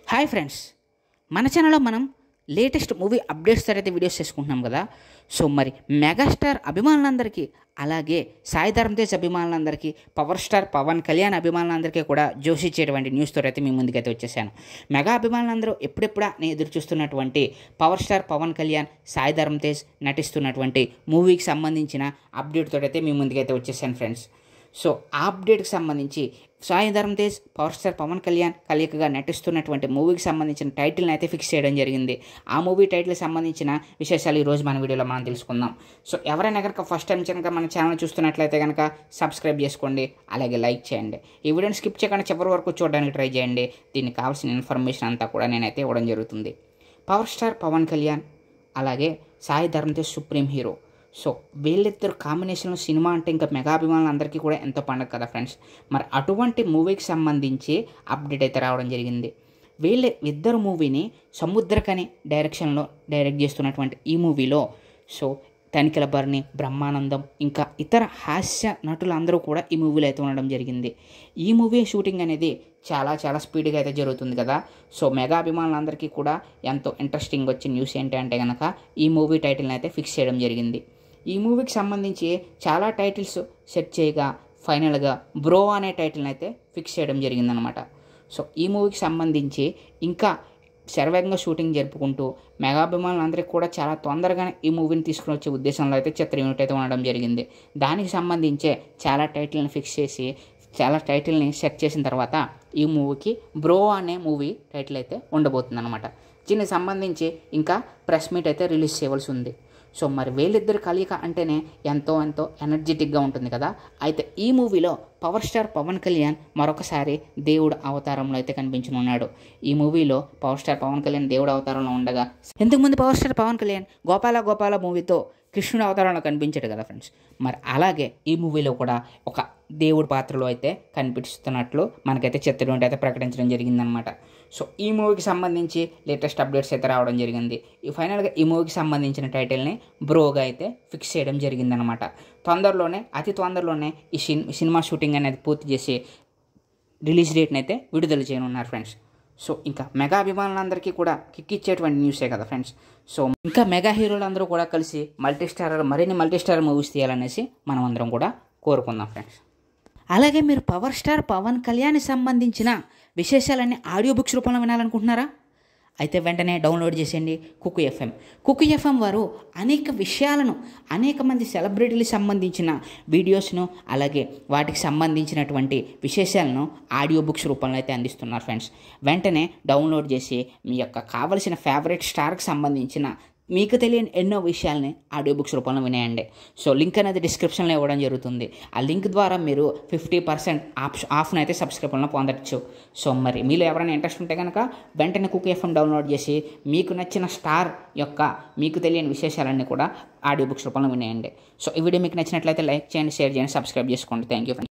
hi friends మన ఛానల్లో మనం లేటెస్ట్ మూవీ అప్డేట్స్ అయితే వీడియోస్ చేసుకుంటున్నాం కదా సో మరి మెగాస్టార్ అభిమానులందరికీ అలాగే సాయి ధరమ్ తేజ్ అభిమానులందరికీ పవర్ స్టార్ పవన్ కళ్యాణ్ అభిమానులందరికీ కూడా జోషి ఇచ్చేటువంటి న్యూస్తో అయితే మీ ముందుకైతే వచ్చేసాను మెగా అభిమానులందరూ ఎప్పుడెప్పుడా నేను ఎదురు చూస్తున్నటువంటి పవర్ స్టార్ పవన్ కళ్యాణ్ సాయి ధరమ్ తేజ్ నటిస్తున్నటువంటి మూవీకి సంబంధించిన అప్డేట్తో అయితే మీ ముందుకైతే వచ్చేసాను ఫ్రెండ్స్ సో ఆ అప్డేట్కి సంబంధించి సాయి ధరమ్ తేజ్ పవర్ స్టార్ పవన్ కళ్యాణ్ కలయికగా నటిస్తున్నటువంటి మూవీకి సంబంధించిన టైటిల్ని అయితే ఫిక్స్ చేయడం జరిగింది ఆ మూవీ టైటిల్కి సంబంధించిన విశేషాలు ఈరోజు మన వీడియోలో మనం తెలుసుకుందాం సో ఎవరైనా కనుక ఫస్ట్ టైం కనుక మన ఛానల్ చూస్తున్నట్లయితే కనుక సబ్స్క్రైబ్ చేసుకోండి అలాగే లైక్ చేయండి ఈ వీడియోని స్కిప్ చేయకుండా చివరి వరకు చూడడానికి ట్రై చేయండి దీనికి కావాల్సిన ఇన్ఫర్మేషన్ అంతా కూడా నేనైతే ఇవ్వడం జరుగుతుంది పవర్ స్టార్ పవన్ కళ్యాణ్ అలాగే Sai Dharam Tej supreme hero so వీళ్ళిద్దరు కాంబినేషన్లో సినిమా అంటే ఇంకా మెగా అభిమానులందరికీ కూడా ఎంతో పండగ కదా ఫ్రెండ్స్ మరి అటువంటి మూవీకి సంబంధించి అప్డేట్ అయితే రావడం జరిగింది వీళ్ళ ఇద్దరు మూవీని సముద్రకని డైరెక్షన్లో డైరెక్ట్ చేస్తున్నటువంటి ఈ మూవీలో సో తనిఖీల భరణి బ్రహ్మానందం ఇంకా ఇతర హాస్య నటులందరూ కూడా ఈ మూవీలో అయితే ఉండడం జరిగింది ఈ మూవీ షూటింగ్ అనేది చాలా చాలా స్పీడ్గా అయితే జరుగుతుంది కదా సో మెగా అభిమానులందరికీ కూడా ఎంతో ఇంట్రెస్టింగ్ వచ్చిన న్యూస్ ఏంటి అంటే కనుక ఈ మూవీ టైటిల్ని అయితే ఫిక్స్ చేయడం జరిగింది ఈ మూవీకి సంబంధించి చాలా టైటిల్స్ సెట్ చేయగా ఫైనల్గా బ్రో అనే టైటిల్ని అయితే ఫిక్స్ చేయడం జరిగిందనమాట సో ఈ మూవీకి సంబంధించి ఇంకా శరవేగంగా షూటింగ్ జరుపుకుంటూ మెగాభిమానులందరికీ కూడా చాలా తొందరగానే ఈ మూవీని తీసుకుని వచ్చే ఉద్దేశంలో అయితే చిత్ర యూనిట్ అయితే ఉండడం జరిగింది దానికి సంబంధించే చాలా టైటిల్ని ఫిక్స్ చేసి చాలా టైటిల్ని సెట్ చేసిన తర్వాత ఈ మూవీకి బ్రో అనే మూవీ టైటిల్ అయితే ఉండబోతుంది అనమాట దీనికి సంబంధించి ఇంకా ప్రెస్ మీట్ అయితే రిలీజ్ చేయవలసి ఉంది సో మరి వీళ్ళిద్దరు కలయిక అంటేనే ఎంతో ఎంతో ఎనర్జెటిక్గా ఉంటుంది కదా అయితే ఈ మూవీలో పవర్ స్టార్ పవన్ కళ్యాణ్ మరొకసారి దేవుడు అవతారంలో అయితే కనిపించనున్నాడు ఈ మూవీలో పవర్ స్టార్ పవన్ కళ్యాణ్ దేవుడు అవతారంలో ఉండగా ఇంతకుముందు పవర్ స్టార్ పవన్ కళ్యాణ్ గోపాల గోపాల మూవీతో కృష్ణుడు అవతారంలో కనిపించాడు కదా ఫ్రెండ్స్ మరి అలాగే ఈ మూవీలో కూడా ఒక దేవుడి పాత్రలో అయితే కనిపిస్తున్నట్లు మనకైతే చిత్రం అయితే ప్రకటించడం జరిగిందనమాట సో ఈ మూవీకి సంబంధించి లేటెస్ట్ అప్డేట్స్ అయితే రావడం జరిగింది ఈ ఫైనల్గా ఈ మూవీకి సంబంధించిన టైటిల్ని బ్రోగా అయితే ఫిక్స్ చేయడం జరిగిందనమాట తొందరలోనే అతి తొందరలోనే ఈ సినిమా షూటింగ్ అనేది పూర్తి చేసి రిలీజ్ డేట్ని అయితే విడుదల చేయనున్నారు ఫ్రెండ్స్ సో ఇంకా మెగా అభిమానులందరికీ కూడా కిక్ ఇచ్చేటువంటి న్యూసే కదా ఫ్రెండ్స్ సో ఇంకా మెగా హీరోలందరూ కూడా కలిసి మల్టీ స్టార్ మరిన్ని మల్టీ స్టార్ మూవీస్ తీయాలనేసి మనం అందరం కూడా కోరుకుందాం ఫ్రెండ్స్ అలాగే మీరు పవర్ స్టార్ పవన్ కళ్యాణ్ సంబంధించిన విశేషాలన్నీ ఆడియో బుక్స్ రూపంలో వినాలనుకుంటున్నారా అయితే వెంటనే డౌన్లోడ్ చేసేయండి కుకు ఎఫ్ఎం కుకు ఎఫ్ఎం వారు అనేక విషయాలను అనేక మంది సెలబ్రిటీలకు సంబంధించిన వీడియోస్ను అలాగే వాటికి సంబంధించినటువంటి విశేషాలను ఆడియో బుక్స్ రూపంలో అయితే అందిస్తున్నారు ఫ్రెండ్స్ వెంటనే డౌన్లోడ్ చేసి మీ యొక్క కావలసిన ఫేవరెట్ స్టార్కి సంబంధించిన మీకు తెలియని ఎన్నో విషయాల్ని ఆడియో బుక్స్ రూపంలో వినేయండి సో లింక్ అనేది డిస్క్రిప్షన్లో ఇవ్వడం జరుగుతుంది ఆ లింక్ ద్వారా మీరు ఫిఫ్టీ పర్సెంట్ ఆప్ష ఆఫ్ను అయితే సబ్స్క్రిప్షన్లో పొందవచ్చు సో మరి మీలో ఎవరైనా ఇంట్రెస్ట్ ఉంటే కనుక వెంటనే కుక్ ఎఫ్ఎం డౌన్లోడ్ చేసి మీకు నచ్చిన స్టార్ యొక్క మీకు తెలియని విశేషాలన్నీ కూడా ఆడియో బుక్స్ రూపంలో వినేయండి సో ఈ వీడియో మీకు నచ్చినట్లయితే లైక్ చేయండి షేర్ చేయండి సబ్స్క్రైబ్ చేసుకోండి థ్యాంక్ యూ ఫ్రెండ్స్